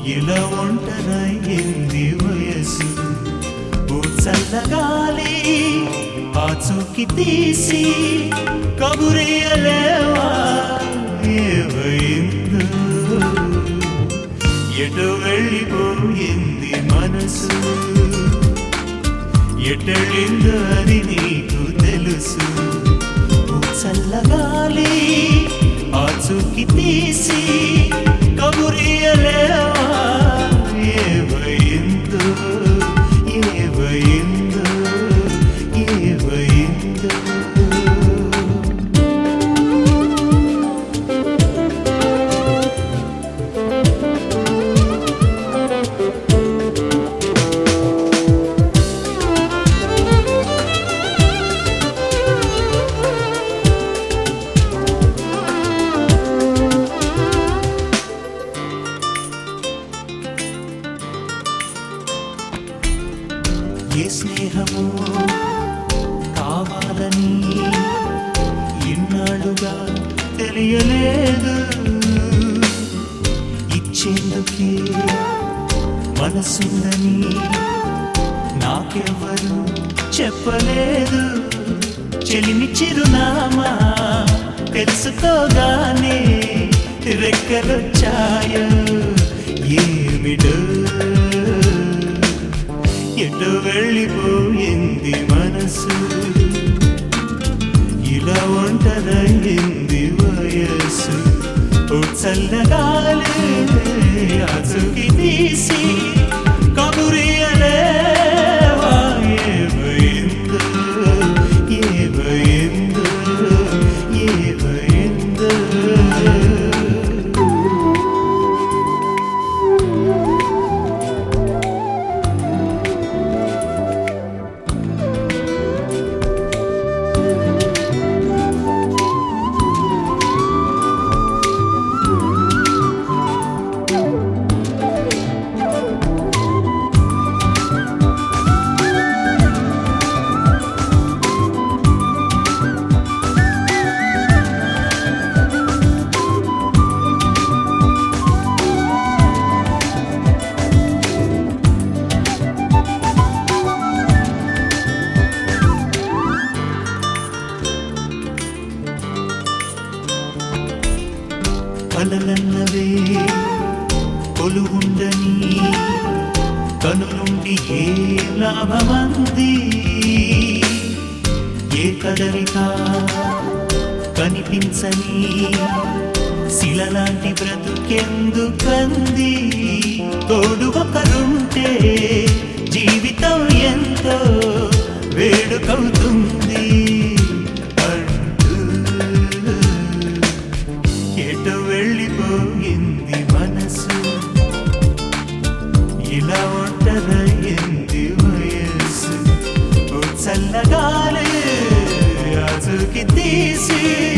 ఇలా ఒంటరయ్యింది వయసు ఓ చల్లగాలి ఆ చూకి తీసి కబురేయలేవా ఏవైందో ఎటు వెళ్ళిపోయింది మనసు ఎటెళ్ళిందో అది నీకు తెలుసు ఓ చల్లగాలి ఆ చూకి తీసి కబురియలేవా ఏవైందో ఏవైందో ఏవైందో ఏ స్నేహము కావాలని ఇన్నాళ్ళుగా తెలియలేదు ఇచ్చేందుకే మనసుందని నాకెవ్వరు చెప్పలేదు చెలిమి చిరునామా తెలుసుకోగానే రెక్కలొచ్చాయో ఏమిటో ఎటు వెళ్ళిపోయింది మనసు ఇలా ఒంటరయింది వయస్సు ఓ చల్లగాలి అచుకి తీసి కబురియలేవా ఏమైందో ఏమైందో ఏమైందో కలలన్నవే కొలువుండని కనులుండి ఏ లాభమంది ఏ కదలిక కనిపించని శిలలాంటి బ్రతుకెందుకంది తోడు ఒకరుంటే జీవితం ఎంతో వేడుకవుతుంది అంటూ ఎటు వెళ్ళిపోయింది మనసు ఇలా ఒంటరయ్యింది వయస్సు ఓ చల్లగాలి అచుకి తీసి